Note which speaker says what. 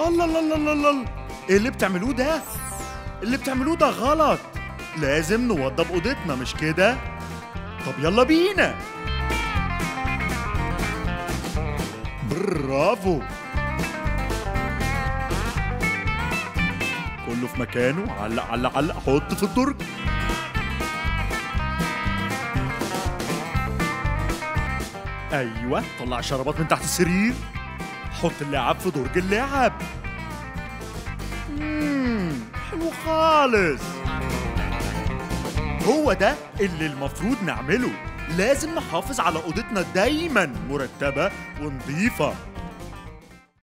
Speaker 1: الله الله الله الله الله ايه اللي بتعملوه ده اللي بتعملوه ده غلط لازم نوضب اوضتنا مش كده طب يلا بينا برافو كله في مكانه علق علق علق حط في الدرج ايوه طلع الشرابات من تحت السرير حط اللعب في درج اللعب مم، حلو خالص هو ده اللي المفروض نعمله لازم نحافظ على اوضتنا دايما مرتبه ونظيفه